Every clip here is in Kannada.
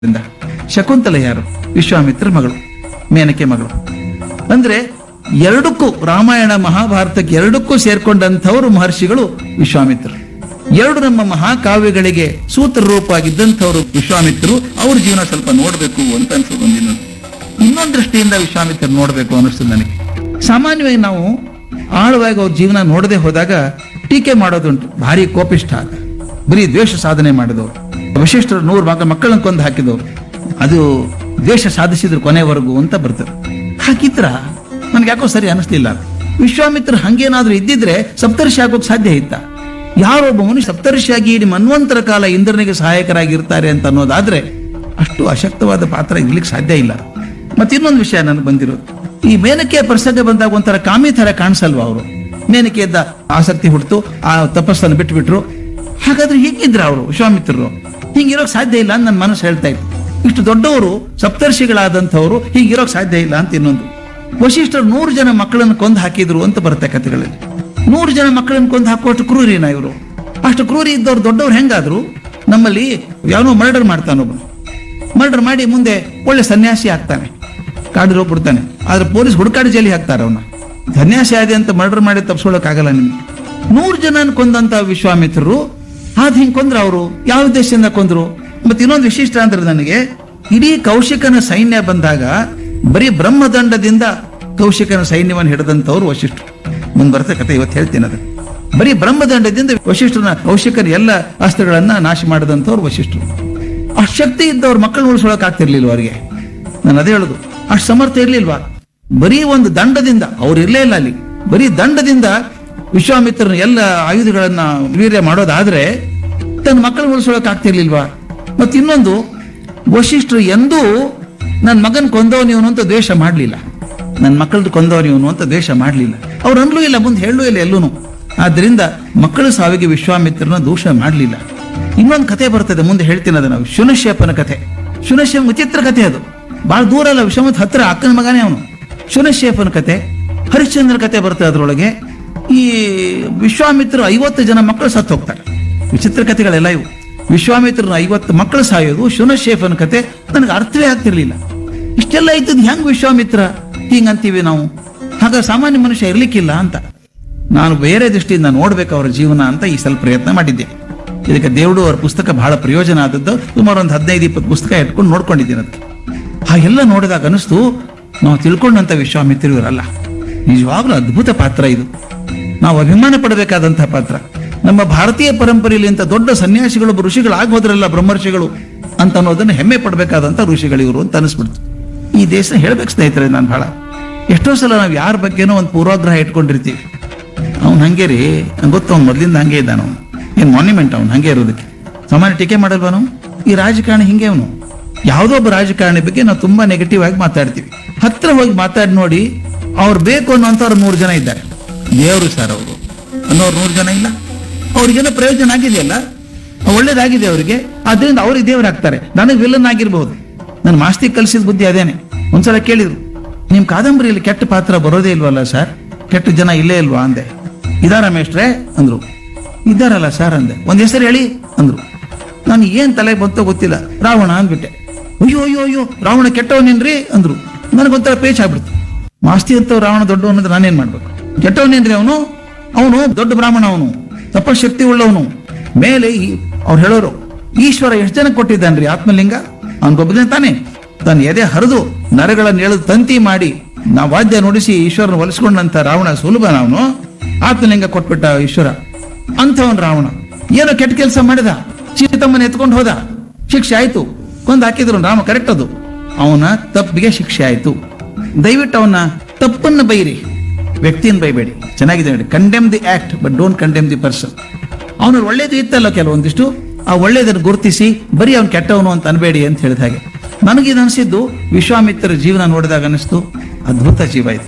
ಇಂದ. ಶಕುಂತಲ ಯಾರು ವಿಶ್ವಾಮಿತ್ರ ಮಗಳು ಮೇನಕೆ ಮಗಳು ಅಂದ್ರೆ ಎರಡಕ್ಕೂ ರಾಮಾಯಣ ಮಹಾಭಾರತಕ್ಕೆ ಎರಡಕ್ಕೂ ಸೇರ್ಕೊಂಡಂಥವರು ಮಹರ್ಷಿಗಳು ವಿಶ್ವಾಮಿತ್ರರು ಎರಡು ನಮ್ಮ ಮಹಾಕಾವ್ಯಗಳಿಗೆ ಸೂತ್ರ ರೂಪವಾಗಿದ್ದಂಥವರು ವಿಶ್ವಾಮಿತ್ರರು ಅವ್ರ ಜೀವನ ಸ್ವಲ್ಪ ನೋಡಬೇಕು ಅಂತ ಅನ್ಸೋದು ಒಂದಿನ ಇನ್ನೊಂದು ದೃಷ್ಟಿಯಿಂದ ವಿಶ್ವಾಮಿತ್ರರು ನೋಡಬೇಕು ಅನ್ನಿಸ್ತದೆ ನನಗೆ ಸಾಮಾನ್ಯವಾಗಿ ನಾವು ಆಳವಾಗಿ ಅವ್ರ ಜೀವನ ನೋಡದೆ ಹೋದಾಗ ಟೀಕೆ ಮಾಡೋದುಂಟು ಭಾರಿ ಕೋಪಿಷ್ಠ ಆದ ಬರೀ ದ್ವೇಷ ಸಾಧನೆ ಮಾಡಿದವರು ವಶಿಷ್ಠರು ನೂರು ಮಕ್ಕ ಮಕ್ಕಳನ್ನ ಕೊಂದು ಹಾಕಿದವರು ಅದು ದ್ವೇಷ ಸಾಧಿಸಿದ್ರು ಕೊನೆವರೆಗೂ ಅಂತ ಬರ್ತದೆ ಹಾಕಿದ್ರ ನನ್ಗೆ ಯಾಕೋ ಸರಿ ಅನಿಸ್ಲಿಲ್ಲ ಅದು. ವಿಶ್ವಾಮಿತ್ರ ಹಂಗೇನಾದ್ರೂ ಇದ್ದಿದ್ರೆ ಸಪ್ತರ್ಷಿ ಆಗೋಕ್ ಸಾಧ್ಯ ಇತ್ತ ಯಾರೊಬ್ಬ ಮನುಷ್ಯ ಸಪ್ತರ್ಷಿಯಾಗಿ ಇಡೀ ಮನ್ವಂತರ ಕಾಲ ಇಂದ್ರನಿಗೆ ಸಹಾಯಕರಾಗಿರ್ತಾರೆ ಅಂತ ಅನ್ನೋದಾದ್ರೆ ಅಷ್ಟು ಅಶಕ್ತವಾದ ಪಾತ್ರ ಇರ್ಲಿಕ್ಕೆ ಸಾಧ್ಯ ಇಲ್ಲ ಮತ್ತೆ ಇನ್ನೊಂದು ವಿಷಯ ನನಗೆ ಬಂದಿರೋದು ಈ ಮೇನಕೆಯ ಪ್ರಸಂಗ ಬಂದಾಗ ಒಂಥರ ಕಾಮಿ ತರ ಕಾಣಿಸಲ್ವಾ ಅವರು ಮೇನಕೆಯದ್ದ ಆಸಕ್ತಿ ಹುಡ್ತು ಆ ತಪಸ್ಸನ್ನು ಬಿಟ್ಬಿಟ್ರು ಹಾಗಾದ್ರೆ ಹೇಗಿದ್ರ ಅವರು ವಿಶ್ವಾಮಿತ್ರರು ಹಿಂಗಿರೋಕ್ ಸಾಧ್ಯ ಇಲ್ಲ ಅಂತ ನನ್ನ ಮನಸ್ಸು ಹೇಳ್ತಾ ಇತ್ತು ಇಷ್ಟು ದೊಡ್ಡವರು ಸಪ್ತರ್ಷಿಗಳಾದಂಥವ್ರು ಹೀಗಿರೋಕ್ ಸಾಧ್ಯ ಇಲ್ಲ ಅಂತ ಇನ್ನೊಂದು ವಶಿಷ್ಠರು ನೂರು ಜನ ಮಕ್ಕಳನ್ನು ಕೊಂದು ಹಾಕಿದ್ರು ಅಂತ ಬರುತ್ತೆ ಕಥೆಗಳಲ್ಲಿ ನೂರು ಜನ ಮಕ್ಕಳನ್ನು ಕೊಂದು ಹಾಕುವಷ್ಟು ಕ್ರೂರಿನ ಇವರು ಅಷ್ಟು ಕ್ರೂರಿ ಇದ್ದವ್ರು ದೊಡ್ಡವ್ರು ಹೆಂಗಾದ್ರು ನಮ್ಮಲ್ಲಿ ಯಾವನೋ ಮರ್ಡರ್ ಮಾಡ್ತಾನೊಬ್ಬನು ಮರ್ಡರ್ ಮಾಡಿ ಮುಂದೆ ಒಳ್ಳೆ ಸನ್ಯಾಸಿ ಆಗ್ತಾನೆ ಕಾಡಿಗೆ ಹೋಗ್ಬಿಡ್ತಾನೆ ಆದ್ರೆ ಪೊಲೀಸ್ ಹುಡುಕಾಡಿ ಜೈಲಿಗೆ ಹಾಕ್ತಾರೆ ಅವನ ಸನ್ಯಾಸಿ ಆದಿ ಅಂತ ಮರ್ಡರ್ ಮಾಡಿ ತಪ್ಪಿಸ್ಕೊಳಕ್ಕಾಗಲ್ಲ ನಿಮ್ಗೆ ನೂರು ಜನ ಕೊಂದಂತ ವಿಶ್ವಾಮಿತ್ರರು ಆದ್ ಹಿಂಗ್ ಕೊಂದ್ರ ಅವರು ಯಾವ ಉದ್ದೇಶದಿಂದ ಕೊಂದ್ರು ಮತ್ತೆ ಇನ್ನೊಂದು ವಿಶಿಷ್ಟ ಅಂದ್ರೆ ನನಗೆ ಇಡೀ ಕೌಶಿಕನ ಸೈನ್ಯ ಬಂದಾಗ ಬರೀ ಬ್ರಹ್ಮದಂಡದಿಂದ ಕೌಶಿಕನ ಸೈನ್ಯವನ್ನು ಹಿಡಿದಂತವ್ರು ವಶಿಷ್ಠರು ಮುಂದೆ ಬರುತ್ತೆ ಕತೆ ಇವತ್ತು ಹೇಳ್ತೀನಿ ಅದು ಬರೀ ಬ್ರಹ್ಮದಂಡದಿಂದ ವಶಿಷ್ಠನ ಕೌಶಿಕನ ಎಲ್ಲ ಅಸ್ತ್ರಗಳನ್ನ ನಾಶ ಮಾಡಿದಂಥವ್ರು ವಶಿಷ್ಠರು ಅಷ್ಟು ಶಕ್ತಿ ಇದ್ದವ್ರ ಮಕ್ಕಳು ಉಳಿಸೋಳಕ್ ಆಗ್ತಿರ್ಲಿಲ್ವ ಅವರಿಗೆ ನಾನು ಅದೇ ಹೇಳುದು ಅಷ್ಟು ಸಮರ್ಥ ಇರ್ಲಿಲ್ವಾ ಬರೀ ಒಂದು ದಂಡದಿಂದ ಅವ್ರು ಇರ್ಲೇ ಇಲ್ಲ ಅಲ್ಲಿ ಬರೀ ದಂಡದಿಂದ ವಿಶ್ವಾಮಿತ್ರನ ಎಲ್ಲ ಆಯುಧಗಳನ್ನ ವೀರ್ಯ ಮಾಡೋದಾದ್ರೆ ತನ್ನ ಮಕ್ಕಳು ಉಳಿಸೋಳಕ್ ಆಗ್ತಿರ್ಲಿಲ್ವಾ ಮತ್ತೆ ಇನ್ನೊಂದು ವಶಿಷ್ಠರು ಎಂದೂ ನನ್ನ ಮಗನ್ ಕೊಂದವನು ಇವನು ಅಂತ ದ್ವೇಷ ಮಾಡ್ಲಿಲ್ಲ ನನ್ನ ಮಕ್ಕಳದ್ದು ಕೊಂದವನು ಇವನು ಅಂತ ದ್ವೇಷ ಮಾಡ್ಲಿಲ್ಲ ಅವ್ರು ಅನ್ಲೂ ಇಲ್ಲ ಮುಂದೆ ಹೇಳಲೂ ಇಲ್ಲ ಎಲ್ಲೂನು ಆದ್ರಿಂದ ಮಕ್ಕಳ ಸಾವಿಗೆ ವಿಶ್ವಾಮಿತ್ರನ ದೋಷ ಮಾಡ್ಲಿಲ್ಲ ಇನ್ನೊಂದು ಕತೆ ಬರ್ತದೆ ಮುಂದೆ ಹೇಳ್ತೀನಿ ಅದನ್ನ ಶುನಶ್ಯಪನ ಕಥೆ ಶುನಶ್ಯಪ ವಿಚಿತ್ರ ಕಥೆ ಅದು ಬಹಳ ದೂರ ಅಲ್ಲ ವಿಶ್ವಮತ್ ಹತ್ರ ಅಕ್ಕನ ಮಗನೇ ಅವನು ಶುನಶ್ಯಪನ ಕತೆ ಹರಿಶ್ಚಂದ್ರ ಕತೆ ಬರ್ತದೆ ಅದರೊಳಗೆ ಈ ವಿಶ್ವಾಮಿತ್ರ ಐವತ್ತು ಜನ ಮಕ್ಕಳು ಸತ್ತು ಹೋಗ್ತಾರೆ ವಿಚಿತ್ರ ಕಥೆಗಳೆಲ್ಲ ಇವು ವಿಶ್ವಾಮಿತ್ರನ ಐವತ್ತು ಮಕ್ಕಳು ಸಾಯೋದು ಶುನಶೇಫನ ಕತೆ ನನಗೆ ಅರ್ಥವೇ ಆಗ್ತಿರ್ಲಿಲ್ಲ ಇಷ್ಟೆಲ್ಲ ಇದ್ದದ್ದು ಹೆಂಗ್ ವಿಶ್ವಾಮಿತ್ರ ಹಿಂಗಂತೀವಿ ನಾವು ಹಾಗ ಸಾಮಾನ್ಯ ಮನುಷ್ಯ ಇರ್ಲಿಕ್ಕಿಲ್ಲ ಅಂತ ನಾನು ಬೇರೆ ದೃಷ್ಟಿಯಿಂದ ನೋಡ್ಬೇಕು ಅವರ ಜೀವನ ಅಂತ ಈ ಸಲ ಪ್ರಯತ್ನ ಮಾಡಿದ್ದೆ ಇದಕ್ಕೆ ದೇವ್ಡು ಅವರ ಪುಸ್ತಕ ಬಹಳ ಪ್ರಯೋಜನ ಆದದ್ದು ಸುಮಾರು ಒಂದು ಹದಿನೈದು ಇಪ್ಪತ್ತು ಪುಸ್ತಕ ಇಟ್ಕೊಂಡು ನೋಡ್ಕೊಂಡಿದ್ದೀನಿ ಅದಕ್ಕೆ ಹಾಗೆಲ್ಲ ನೋಡಿದಾಗ ಅನಿಸ್ತು ನಾವು ತಿಳ್ಕೊಂಡಂತ ವಿಶ್ವಾಮಿತ್ರ ಇವರಲ್ಲ ನಿಜವಾಗ್ಲೂ ಅದ್ಭುತ ಪಾತ್ರ ಇದು ನಾವು ಅಭಿಮಾನ ಪಡಬೇಕಾದಂತಹ ಪಾತ್ರ ನಮ್ಮ ಭಾರತೀಯ ಪರಂಪರೆಯಲ್ಲಿ ಇಂಥ ದೊಡ್ಡ ಸನ್ಯಾಸಿಗಳು ಋಷಿಗಳು ಆಗೋದ್ರಲ್ಲ ಬ್ರಹ್ಮರ್ಷಿಗಳು ಅಂತ ಅನ್ನೋದನ್ನ ಹೆಮ್ಮೆ ಪಡಬೇಕಾದಂತ ಋಷಿಗಳು ಇವರು ಅಂತ ಅನಿಸ್ಬಿಡ್ತು ಈ ದೇಶ ಹೇಳ್ಬೇಕು ಸ್ನೇಹಿತರೆ ನಾನು ಬಹಳ ಎಷ್ಟೋ ಸಲ ನಾವು ಯಾರ ಬಗ್ಗೆನೋ ಒಂದು ಪೂರ್ವಾಗ್ರಹ ಇಟ್ಕೊಂಡಿರ್ತೀವಿ ಅವ್ನು ಹಂಗೆ ರೀ ನಂಗ್ ಗೊತ್ತು ಅವ್ನು ಮೊದ್ಲಿಂದ ಹಂಗೆ ಇದ್ದಾನ ಅವನು ಏನ್ ಮಾನ್ಯುಮೆಂಟ್ ಅವ್ನು ಹಂಗೆ ಇರೋದಕ್ಕೆ ಸಾಮಾನ್ಯ ಟೀಕೆ ಮಾಡಲ್ವನು ಈ ರಾಜಕಾರಣಿ ಹಿಂಗೆ ಅವನು ಯಾವುದೋ ಒಬ್ಬ ರಾಜಕಾರಣಿ ಬಗ್ಗೆ ನಾವು ತುಂಬಾ ನೆಗೆಟಿವ್ ಆಗಿ ಮಾತಾಡ್ತೀವಿ ಹತ್ರ ಹೋಗಿ ಮಾತಾಡಿ ನೋಡಿ ಅವ್ರು ಬೇಕು ಅನ್ನೋಂಥವ್ರು ನೂರು ಜನ ಇದ್ದಾರೆ ದೇವರು ಸರ್ ಅವರು ಅನ್ನೋರು ನೂರು ಜನ ಇಲ್ಲ ಅವ್ರಿಗೆಲ್ಲ ಪ್ರಯೋಜನ ಆಗಿದೆಯಲ್ಲ ಒಳ್ಳೇದಾಗಿದೆ ಅವರಿಗೆ ಅದರಿಂದ ಅವ್ರಿಗೆ ದೇವರಾಗ್ತಾರೆ ನನಗೆ ವಿಲನ್ ಆಗಿರ್ಬೋದು ನನ್ನ ಮಾಸ್ತಿ ಕಲಿಸಿದ ಬುದ್ಧಿ ಅದೇನೆ ಒಂದ್ಸಲ ಕೇಳಿದ್ರು ನಿಮ್ ಕಾದಂಬರಿಯಲ್ಲಿ ಕೆಟ್ಟ ಪಾತ್ರ ಬರೋದೇ ಇಲ್ವಲ್ಲ ಸರ್ ಕೆಟ್ಟ ಜನ ಇಲ್ಲೇ ಇಲ್ವಾ ಅಂದೆ ಇದಾರ ಮೇಷ್ಟ್ರೆ ಅಂದ್ರು ಇದ್ದಾರಲ್ಲ ಸರ್ ಅಂದೆ ಒಂದ್ ಹೆಸರು ಹೇಳಿ ಅಂದ್ರು ನಾನು ಏನ್ ತಲೆ ಬಂತೋ ಗೊತ್ತಿಲ್ಲ ರಾವಣ ಅಂದ್ಬಿಟ್ಟೆ ಅಯ್ಯೋ ಅಯ್ಯೋ ಅಯ್ಯೋ ರಾವಣ ಕೆಟ್ಟವನೇನ್ರಿ ಅಂದ್ರು ನನಗೊಂಥರ ಪೇಚ್ ಆಗ್ಬಿಡ್ತು ಮಾಸ್ತಿ ಅಂತ ರಾವಣ ದೊಡ್ಡವನು ಅಂದ್ರೆ ನಾನೇನ್ ಮಾಡ್ಬೇಕು ಕೆಟ್ಟವನೇನ್ರಿ ಅವನು ಅವನು ದೊಡ್ಡ ಬ್ರಾಹ್ಮಣ ಅವನು ತಪಶಕ್ತಿ ಉಳ್ಳವನು ಮೇಲೆ ಈ- ಅವ್ರು ಹೇಳೋರು ಈಶ್ವರ ಎಷ್ಟು ಜನ ಕೊಟ್ಟಿದ್ದಾನ್ರಿ ಆತ್ಮಲಿಂಗ ಅವನಿಗೊಬ್ಬನೇ ತಾನೆ ತನ್ನ ಎದೆ ಹರಿದು ನರಗಳನ್ನು ಎಳೆದು ತಂತಿ ಮಾಡಿ ನಾ ವಾದ್ಯ ನುಡಿಸಿ ಈಶ್ವರನ ಒಲಿಸ್ಕೊಂಡಂತ ರಾವಣ ಸುಲಭ ಅವನು ಆತ್ಮಲಿಂಗ ಕೊಟ್ಬಿಟ್ಟ ಈಶ್ವರ ಅಂಥವನ್ ರಾವಣ ಏನೋ ಕೆಟ್ಟ ಕೆಲಸ ಮಾಡಿದ ಸೀತಮ್ಮನ ಎತ್ಕೊಂಡು ಹೋದ ಶಿಕ್ಷೆ ಆಯ್ತು ಕೊಂದು ಹಾಕಿದ್ರು ರಾಮ ಕರೆಕ್ಟ್ ಅದು ಅವನ ತಪ್ಪಿಗೆ ಶಿಕ್ಷೆ ಆಯ್ತು ದಯವಿಟ್ಟು ಅವನ ತಪ್ಪನ್ನ ಬೈರಿ ವ್ಯಕ್ತಿಯನ್ನು ಬೈಬೇಡಿ ಚೆನ್ನಾಗಿದೆ ನೋಡಿ condemn the act but don't condemn the person ಅವನು ಒಳ್ಳೇದು ಇತ್ತಲ್ಲ ಕೆಲವೊಂದಿಷ್ಟು ಆ ಒಳ್ಳೇದನ್ನು ಗುರುತಿಸಿ ಬರೀ ಅವ್ನು ಕೆಟ್ಟವನು ಅಂತ ಅನ್ಬೇಡಿ ಅಂತ ಹೇಳಿದ ಹಾಗೆ ನನಗಿದು ಅನಿಸಿದ್ದು ವಿಶ್ವಾಮಿತ್ರ ಜೀವನ ನೋಡಿದಾಗ ಅನಿಸ್ತು ಅದ್ಭುತ ಜೀವ ಇದು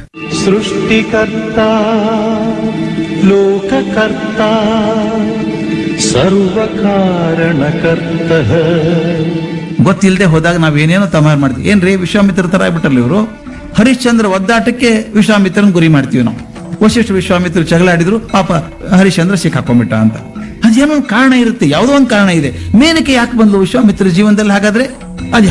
ಸೃಷ್ಟಿಕರ್ತ ಲೋಕಕರ್ತ ಸರ್ವಕಾರಣಕರ್ತ ಗೊತ್ತಿಲ್ಲದೆ ಹೋದಾಗ ನಾವ್ ಏನೇನೋ ತಮಾರ್ ಮಾಡ್ತೀವಿ ಏನ್ರಿ ವಿಶ್ವಾಮಿತ್ರ ತರ ಆಗ್ಬಿಟ್ಟಲ್ಲ ಇವರು ಹರಿಶ್ಚಂದ್ರ ಒದ್ದಾಟಕ್ಕೆ ವಿಶ್ವಾಮಿತ್ರನ ಗುರಿ ಮಾಡ್ತೀವಿ ನಾವು ವಶಿಷ್ಠ ವಿಶ್ವಾಮಿತ್ರ ಜಗಳ ಆಡಿದ್ರು ಪಾಪ ಹರಿಶ್ಚಂದ್ರ ಸಿಕ್ಕಾಕೊಂಡ್ಬಿಟ್ಟ ಅಂತ ಅದೇನೋ ಒಂದು ಕಾರಣ ಇರುತ್ತೆ ಯಾವುದೋ ಒಂದು ಕಾರಣ ಇದೆ ಮೇನಕೆ ಯಾಕೆ ಬಂದ್ಲು ವಿಶ್ವಾಮಿತ್ರ ಜೀವನದಲ್ಲಿ ಹಾಗಾದ್ರೆ ಅದು